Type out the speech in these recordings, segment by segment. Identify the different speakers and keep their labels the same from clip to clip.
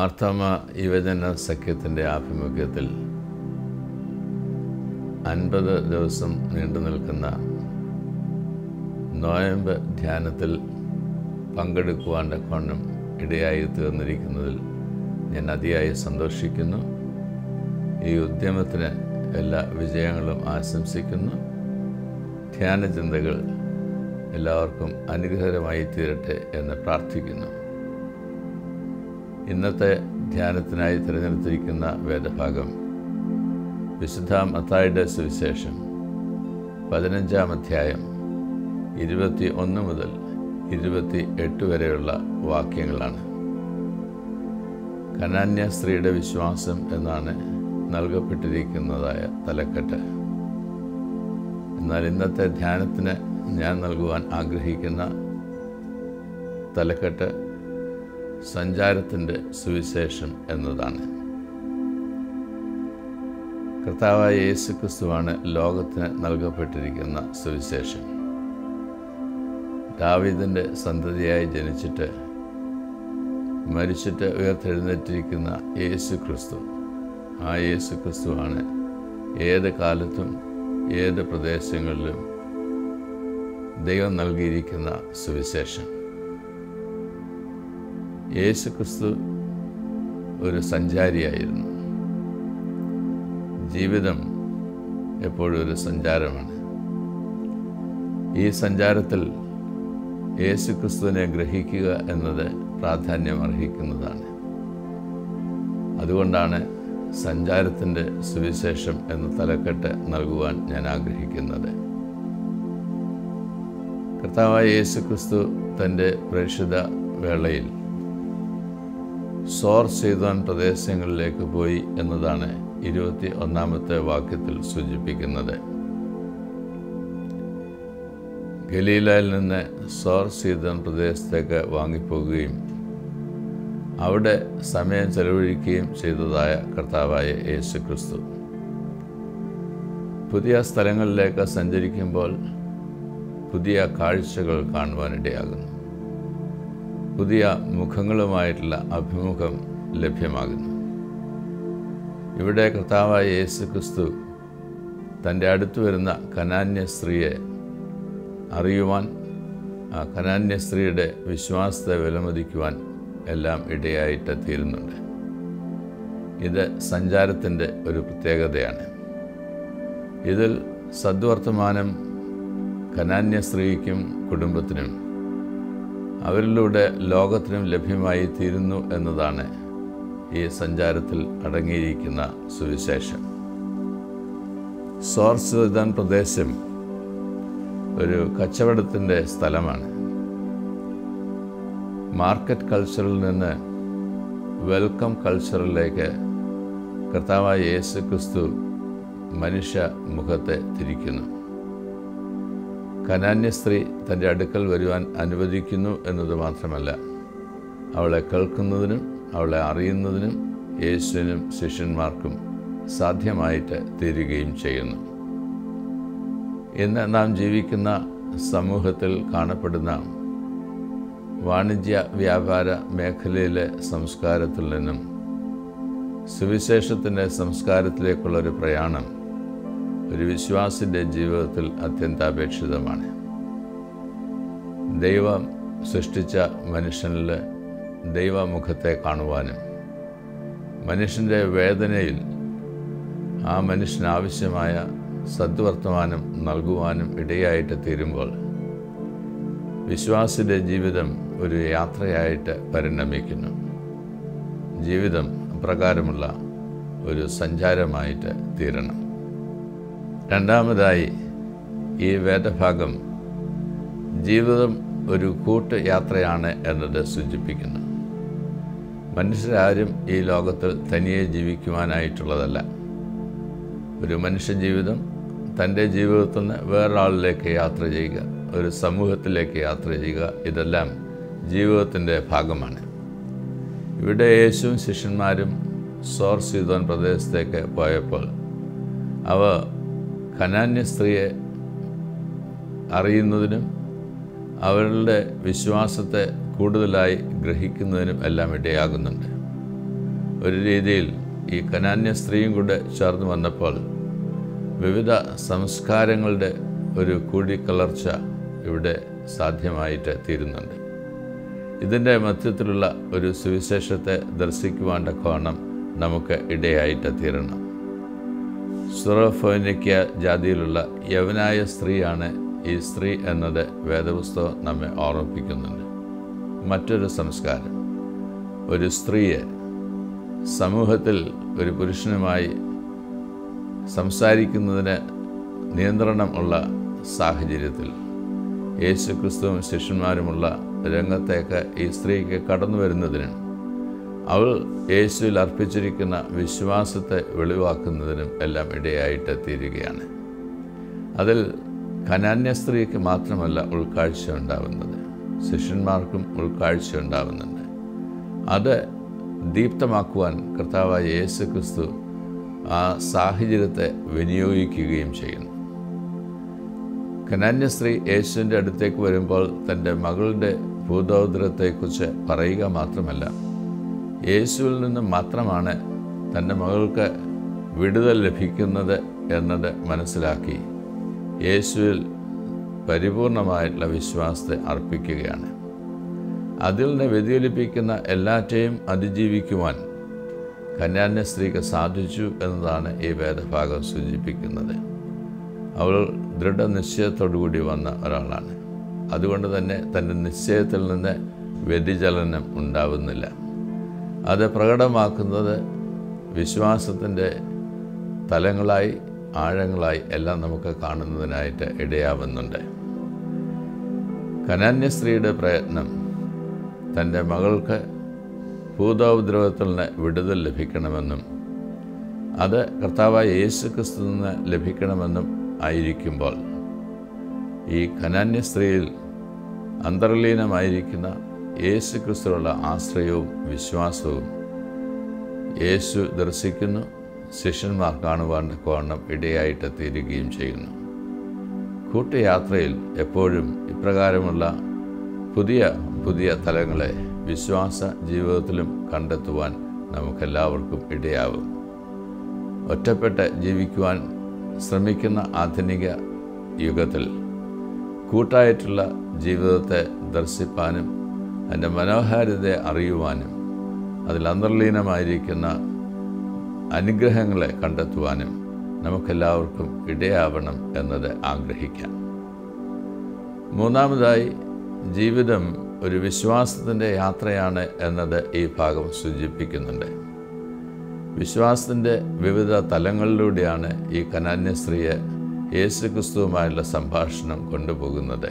Speaker 1: മാർത്താമ യുവജന സഖ്യത്തിൻ്റെ ആഭിമുഖ്യത്തിൽ അൻപത് ദിവസം നീണ്ടു നിൽക്കുന്ന നോയമ്പ് ധ്യാനത്തിൽ പങ്കെടുക്കുവാൻ്റെ കൊണ്ടും ഇടയായി തീർന്നിരിക്കുന്നതിൽ ഞാൻ അതിയായി സന്തോഷിക്കുന്നു ഈ ഉദ്യമത്തിന് എല്ലാ വിജയങ്ങളും ആശംസിക്കുന്നു ധ്യാനചിന്തകൾ എല്ലാവർക്കും അനുഗ്രഹകരമായി തീരട്ടെ എന്ന് പ്രാർത്ഥിക്കുന്നു ഇന്നത്തെ ധ്യാനത്തിനായി തിരഞ്ഞെടുത്തിരിക്കുന്ന വേദഭാഗം വിശുദ്ധ മത്തായുടെ സുവിശേഷം പതിനഞ്ചാം അധ്യായം ഇരുപത്തി ഒന്ന് മുതൽ ഇരുപത്തി എട്ട് വരെയുള്ള വാക്യങ്ങളാണ് കനാന്യ സ്ത്രീയുടെ വിശ്വാസം എന്നാണ് നൽകപ്പെട്ടിരിക്കുന്നതായ തലക്കെട്ട് എന്നാൽ ഇന്നത്തെ ധ്യാനത്തിന് ഞാൻ നൽകുവാൻ ആഗ്രഹിക്കുന്ന തലക്കെട്ട് സഞ്ചാരത്തിൻ്റെ സുവിശേഷം എന്നതാണ് കർത്താവായ യേശു ക്രിസ്തുവാണ് ലോകത്തിന് നൽകപ്പെട്ടിരിക്കുന്ന സുവിശേഷം ദാവീദിൻ്റെ സന്തതിയായി ജനിച്ചിട്ട് മരിച്ചിട്ട് ഉയർത്തെഴുന്നേറ്റിരിക്കുന്ന യേശു ക്രിസ്തു ആ യേശു ക്രിസ്തുവാണ് ഏത് കാലത്തും ഏത് പ്രദേശങ്ങളിലും ദൈവം നൽകിയിരിക്കുന്ന സുവിശേഷം യേശു ക്രിസ്തു ഒരു സഞ്ചാരിയായിരുന്നു ജീവിതം എപ്പോഴും ഒരു സഞ്ചാരമാണ് ഈ സഞ്ചാരത്തിൽ യേശു ക്രിസ്തുവിനെ ഗ്രഹിക്കുക എന്നത് പ്രാധാന്യം അർഹിക്കുന്നതാണ് അതുകൊണ്ടാണ് സഞ്ചാരത്തിൻ്റെ സുവിശേഷം എന്ന തലക്കെട്ട് നൽകുവാൻ ഞാൻ ആഗ്രഹിക്കുന്നത് കർത്താവായ യേശു ക്രിസ്തു തൻ്റെ പ്രേക്ഷിത വേളയിൽ സോർ സീതോൻ പ്രദേശങ്ങളിലേക്ക് പോയി എന്നതാണ് ഇരുപത്തി ഒന്നാമത്തെ വാക്യത്തിൽ സൂചിപ്പിക്കുന്നത് ഗലീലയിൽ നിന്ന് സോർ സീതോൻ പ്രദേശത്തേക്ക് വാങ്ങിപ്പോകുകയും അവിടെ സമയം ചെലവഴിക്കുകയും ചെയ്തതായ കർത്താവായ യേശു ക്രിസ്തു പുതിയ സ്ഥലങ്ങളിലേക്ക് സഞ്ചരിക്കുമ്പോൾ പുതിയ കാഴ്ചകൾ കാണുവാനിടയാകുന്നു പുതിയ മുഖങ്ങളുമായിട്ടുള്ള അഭിമുഖം ലഭ്യമാകുന്നു ഇവിടെ കർത്താവായ യേശു ക്രിസ്തു തൻ്റെ അടുത്ത് വരുന്ന കനാന്യ സ്ത്രീയെ അറിയുവാൻ ആ കനാന്യ സ്ത്രീയുടെ വിശ്വാസത്തെ വിലമതിക്കുവാൻ എല്ലാം ഇടയായിട്ട് തീരുന്നുണ്ട് ഇത് സഞ്ചാരത്തിൻ്റെ ഒരു പ്രത്യേകതയാണ് ഇതിൽ സദ്വർത്തമാനം കനാന്യ സ്ത്രീക്കും കുടുംബത്തിനും അവരിലൂടെ ലോകത്തിനും ലഭ്യമായി തീരുന്നു എന്നതാണ് ഈ സഞ്ചാരത്തിൽ അടങ്ങിയിരിക്കുന്ന സുവിശേഷം സോർസുദാൻ പ്രദേശം ഒരു കച്ചവടത്തിൻ്റെ സ്ഥലമാണ് മാർക്കറ്റ് കൾച്ചറിൽ നിന്ന് വെൽക്കം കൾച്ചറിലേക്ക് കർത്താവായ യേശു ക്രിസ്തു മനുഷ്യ മുഖത്തെ തിരിക്കുന്നു കനാന്യ സ്ത്രീ തൻ്റെ അടുക്കൽ വരുവാൻ അനുവദിക്കുന്നു എന്നത് മാത്രമല്ല അവളെ കേൾക്കുന്നതിനും അവളെ അറിയുന്നതിനും യേശുവിനും ശിഷ്യന്മാർക്കും സാധ്യമായിട്ട് തീരുകയും ചെയ്യുന്നു ഇന്ന് നാം ജീവിക്കുന്ന സമൂഹത്തിൽ കാണപ്പെടുന്ന വാണിജ്യ വ്യാപാര മേഖലയിലെ സംസ്കാരത്തിൽ നിന്നും സുവിശേഷത്തിൻ്റെ സംസ്കാരത്തിലേക്കുള്ള ഒരു പ്രയാണം ഒരു വിശ്വാസിൻ്റെ ജീവിതത്തിൽ അത്യന്താപേക്ഷിതമാണ് ദൈവം സൃഷ്ടിച്ച മനുഷ്യനിൽ ദൈവമുഖത്തെ കാണുവാനും മനുഷ്യൻ്റെ വേദനയിൽ ആ മനുഷ്യന് ആവശ്യമായ സദ്വർത്തമാനം നൽകുവാനും ഇടയായിട്ട് തീരുമ്പോൾ വിശ്വാസിൻ്റെ ജീവിതം ഒരു യാത്രയായിട്ട് പരിണമിക്കുന്നു ജീവിതം അപ്രകാരമുള്ള ഒരു സഞ്ചാരമായിട്ട് തീരണം രണ്ടാമതായി ഈ വേദഭാഗം ജീവിതം ഒരു കൂട്ട് യാത്രയാണ് എന്നത് സൂചിപ്പിക്കുന്നു മനുഷ്യരാരും ഈ ലോകത്തിൽ തനിയെ ജീവിക്കുവാനായിട്ടുള്ളതല്ല ഒരു മനുഷ്യ ജീവിതം തൻ്റെ ജീവിതത്തിൽ നിന്ന് വേറൊരാളിലേക്ക് യാത്ര ചെയ്യുക ഒരു സമൂഹത്തിലേക്ക് യാത്ര ചെയ്യുക ഇതെല്ലാം ജീവിതത്തിൻ്റെ ഭാഗമാണ് ഇവിടെ യേശുവും ശിഷ്യന്മാരും സോർ സീതോൻ പ്രദേശത്തേക്ക് പോയപ്പോൾ അവ കനാന്യ സ്ത്രീയെ അറിയുന്നതിനും അവരുടെ വിശ്വാസത്തെ കൂടുതലായി ഗ്രഹിക്കുന്നതിനും എല്ലാം ഇടയാകുന്നുണ്ട് ഒരു രീതിയിൽ ഈ കനാന്യ സ്ത്രീയും കൂടെ ചേർന്ന് വന്നപ്പോൾ വിവിധ സംസ്കാരങ്ങളുടെ ഒരു കൂടിക്കലർച്ച ഇവിടെ സാധ്യമായിട്ട് തീരുന്നുണ്ട് ഇതിൻ്റെ മധ്യത്തിലുള്ള ഒരു സുവിശേഷത്തെ ദർശിക്കുവാൻ കോണം നമുക്ക് ഇടയായിട്ട് തീരണം സുറഫോനിക്ക ജാതിയിലുള്ള യവനായ സ്ത്രീയാണ് ഈ സ്ത്രീ എന്നത് വേദപുസ്തകം നമ്മെ ഓർമ്മിപ്പിക്കുന്നുണ്ട് മറ്റൊരു സംസ്കാരം ഒരു സ്ത്രീയെ സമൂഹത്തിൽ ഒരു പുരുഷനുമായി സംസാരിക്കുന്നതിന് നിയന്ത്രണം ഉള്ള സാഹചര്യത്തിൽ യേശു ക്രിസ്തുവും ശിഷ്യന്മാരുമുള്ള രംഗത്തേക്ക് ഈ സ്ത്രീക്ക് കടന്നു വരുന്നതിനും അവൾ യേശുവിൽ അർപ്പിച്ചിരിക്കുന്ന വിശ്വാസത്തെ വെളിവാക്കുന്നതിനും എല്ലാം ഇടയായിട്ട് തീരുകയാണ് അതിൽ കനാന്യ സ്ത്രീക്ക് മാത്രമല്ല ഉൾക്കാഴ്ച ഉണ്ടാവുന്നത് ശിഷ്യന്മാർക്കും ഉൾക്കാഴ്ച ഉണ്ടാവുന്നുണ്ട് അത് ദീപ്തമാക്കുവാൻ കർത്താവായ യേശു ക്രിസ്തു ആ സാഹചര്യത്തെ വിനിയോഗിക്കുകയും ചെയ്യുന്നു കനാന്യ സ്ത്രീ യേശുവിൻ്റെ അടുത്തേക്ക് വരുമ്പോൾ തൻ്റെ മകളുടെ ഭൂതോദരത്തെക്കുറിച്ച് പറയുക മാത്രമല്ല യേശുവിൽ നിന്ന് മാത്രമാണ് തൻ്റെ മകൾക്ക് വിടുതൽ ലഭിക്കുന്നത് എന്നത് മനസ്സിലാക്കി യേശുവിൽ പരിപൂർണമായിട്ടുള്ള വിശ്വാസത്തെ അർപ്പിക്കുകയാണ് അതിൽ നിന്ന് വ്യതിചലിപ്പിക്കുന്ന എല്ലാറ്റെയും അതിജീവിക്കുവാൻ കന്യാന്യ സ്ത്രീക്ക് സാധിച്ചു എന്നതാണ് ഈ വേദഭാഗം സൂചിപ്പിക്കുന്നത് അവൾ ദൃഢനിശ്ചയത്തോടുകൂടി വന്ന ഒരാളാണ് അതുകൊണ്ട് തന്നെ തൻ്റെ നിശ്ചയത്തിൽ നിന്ന് വ്യതിചലനം ഉണ്ടാവുന്നില്ല അത് പ്രകടമാക്കുന്നത് വിശ്വാസത്തിൻ്റെ തലങ്ങളായി ആഴങ്ങളായി എല്ലാം നമുക്ക് കാണുന്നതിനായിട്ട് ഇടയാവുന്നുണ്ട് കനാന്യ സ്ത്രീയുടെ പ്രയത്നം തൻ്റെ മകൾക്ക് ഭൂതോപദ്രവത്തിൽ നിന്ന് വിടുതൽ ലഭിക്കണമെന്നും അത് കർത്താവായ യേശു ക്രിസ്തു നിന്ന് ലഭിക്കണമെന്നും ആയിരിക്കുമ്പോൾ ഈ കനാന്യ സ്ത്രീയിൽ അന്തർലീനമായിരിക്കുന്ന യേശു ക്രിസ്തുവുള്ള ആശ്രയവും വിശ്വാസവും യേശു ദർശിക്കുന്നു ശിഷ്യന്മാർ കാണുവാൻ കോണം ഇടയായിട്ട് തീരുകയും ചെയ്യുന്നു കൂട്ടയാത്രയിൽ എപ്പോഴും ഇപ്രകാരമുള്ള പുതിയ പുതിയ തലങ്ങളെ വിശ്വാസ ജീവിതത്തിലും കണ്ടെത്തുവാൻ നമുക്കെല്ലാവർക്കും ഇടയാവും ഒറ്റപ്പെട്ട് ജീവിക്കുവാൻ ശ്രമിക്കുന്ന ആധുനിക യുഗത്തിൽ കൂട്ടായിട്ടുള്ള ജീവിതത്തെ ദർശിപ്പാനും അതിൻ്റെ മനോഹാരിതയെ അറിയുവാനും അതിൽ അന്തർലീനമായിരിക്കുന്ന അനുഗ്രഹങ്ങളെ കണ്ടെത്തുവാനും നമുക്കെല്ലാവർക്കും ഇടയാവണം എന്നത് ആഗ്രഹിക്കാം മൂന്നാമതായി ജീവിതം ഒരു വിശ്വാസത്തിൻ്റെ യാത്രയാണ് എന്നത് ഈ ഭാഗം സൂചിപ്പിക്കുന്നുണ്ട് വിശ്വാസത്തിൻ്റെ വിവിധ തലങ്ങളിലൂടെയാണ് ഈ കനാന്യ സ്ത്രീയെ യേശു ക്രിസ്തുവുമായുള്ള സംഭാഷണം കൊണ്ടുപോകുന്നത്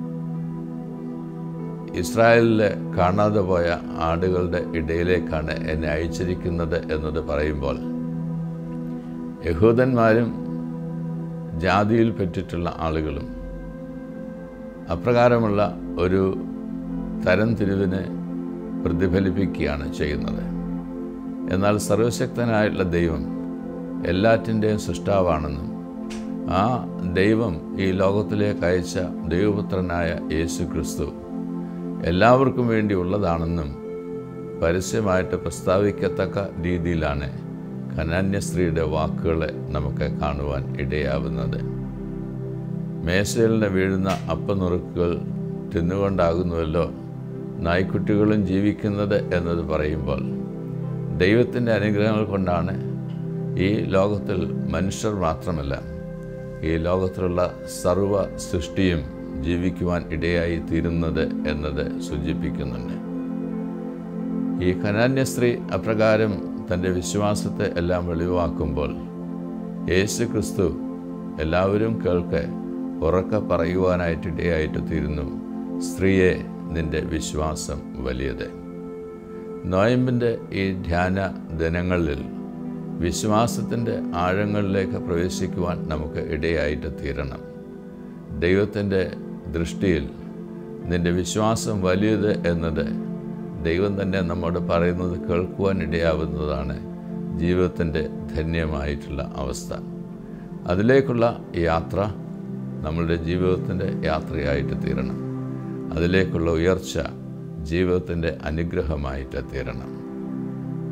Speaker 1: ഇസ്രായേലിൽ കാണാതെ പോയ ആടുകളുടെ ഇടയിലേക്കാണ് എന്നെ അയച്ചിരിക്കുന്നത് എന്നത് പറയുമ്പോൾ യഹൂദന്മാരും ജാതിയിൽ പെറ്റിട്ടുള്ള ആളുകളും അപ്രകാരമുള്ള ഒരു തരം തിരിവിനെ പ്രതിഫലിപ്പിക്കുകയാണ് ചെയ്യുന്നത് എന്നാൽ സർവശക്തനായിട്ടുള്ള ദൈവം എല്ലാറ്റിൻ്റെയും സൃഷ്ടാവാണെന്നും ആ ദൈവം ഈ ലോകത്തിലേക്ക് അയച്ച ദൈവപുത്രനായ യേശു ക്രിസ്തു എല്ലാവർക്കും വേണ്ടി ഉള്ളതാണെന്നും പരസ്യമായിട്ട് പ്രസ്താവിക്കത്തക്ക രീതിയിലാണ് കനാന്യ സ്ത്രീയുടെ വാക്കുകളെ നമുക്ക് കാണുവാൻ ഇടയാവുന്നത് മേശയിൽ നിന്ന് വീഴുന്ന അപ്പനുറുക്കുകൾ തിന്നുകൊണ്ടാകുന്നുവല്ലോ നായ്ക്കുട്ടികളും ജീവിക്കുന്നത് എന്നത് പറയുമ്പോൾ ദൈവത്തിൻ്റെ അനുഗ്രഹങ്ങൾ കൊണ്ടാണ് ഈ ലോകത്തിൽ മനുഷ്യർ മാത്രമല്ല ഈ ലോകത്തിലുള്ള സർവ സൃഷ്ടിയും ജീവിക്കുവാൻ ഇടയായി തീരുന്നത് എന്നത് സൂചിപ്പിക്കുന്നുണ്ട് ഈ കനാന്യ സ്ത്രീ അപ്രകാരം തൻ്റെ വിശ്വാസത്തെ എല്ലാം വെളിവാക്കുമ്പോൾ യേശു ക്രിസ്തു എല്ലാവരും കേൾക്കെ ഉറക്കെ പറയുവാനായിട്ട് ഇടയായിട്ട് തീരുന്നു സ്ത്രീയെ നിന്റെ വിശ്വാസം വലിയത് നോയമ്പിൻ്റെ ഈ ധ്യാന ദിനങ്ങളിൽ വിശ്വാസത്തിൻ്റെ ആഴങ്ങളിലേക്ക് പ്രവേശിക്കുവാൻ നമുക്ക് ഇടയായിട്ട് തീരണം ദൈവത്തിൻ്റെ ദൃഷ്ടിയിൽ നിന്റെ വിശ്വാസം വലിയത് എന്നത് ദൈവം തന്നെ നമ്മോട് പറയുന്നത് കേൾക്കുവാൻ ഇടയാവുന്നതാണ് ജീവിതത്തിൻ്റെ ധന്യമായിട്ടുള്ള അവസ്ഥ അതിലേക്കുള്ള യാത്ര നമ്മളുടെ ജീവിതത്തിൻ്റെ യാത്രയായിട്ട് തീരണം അതിലേക്കുള്ള ഉയർച്ച ജീവിതത്തിൻ്റെ അനുഗ്രഹമായിട്ട് തീരണം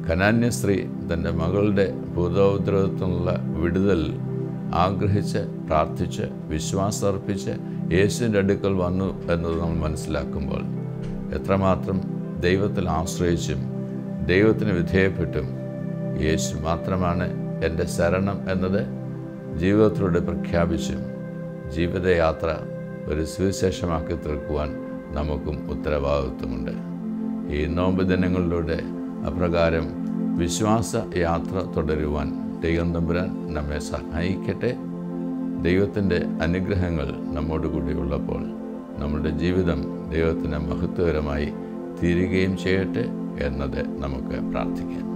Speaker 1: കനാന്യ സ്ത്രീ തൻ്റെ മകളുടെ ഭൂതോപദ്രവത്തിനുള്ള വിടുതൽ ആഗ്രഹിച്ച് പ്രാർത്ഥിച്ച് വിശ്വാസം അർപ്പിച്ച് യേശുവിൻ്റെ അടുക്കൽ വന്നു എന്നത് നമ്മൾ മനസ്സിലാക്കുമ്പോൾ എത്രമാത്രം ദൈവത്തിൽ ആശ്രയിച്ചും ദൈവത്തിന് വിധേയപ്പെട്ടും യേശു മാത്രമാണ് എൻ്റെ ശരണം എന്നത് ജീവിതത്തിലൂടെ പ്രഖ്യാപിച്ചും ജീവിതയാത്ര ഒരു സുവിശേഷമാക്കി തീർക്കുവാൻ നമുക്കും ഉത്തരവാദിത്വമുണ്ട് ഈ നോമ്പ് ദിനങ്ങളിലൂടെ അപ്രകാരം വിശ്വാസ യാത്ര തുടരുവാൻ ദൈവം തമ്പുരാൻ നമ്മെ സഹായിക്കട്ടെ ദൈവത്തിൻ്റെ അനുഗ്രഹങ്ങൾ നമ്മോടുകൂടി ഉള്ളപ്പോൾ നമ്മുടെ ജീവിതം ദൈവത്തിന് മഹത്വകരമായി തീരുകയും ചെയ്യട്ടെ എന്നത് നമുക്ക് പ്രാർത്ഥിക്കാം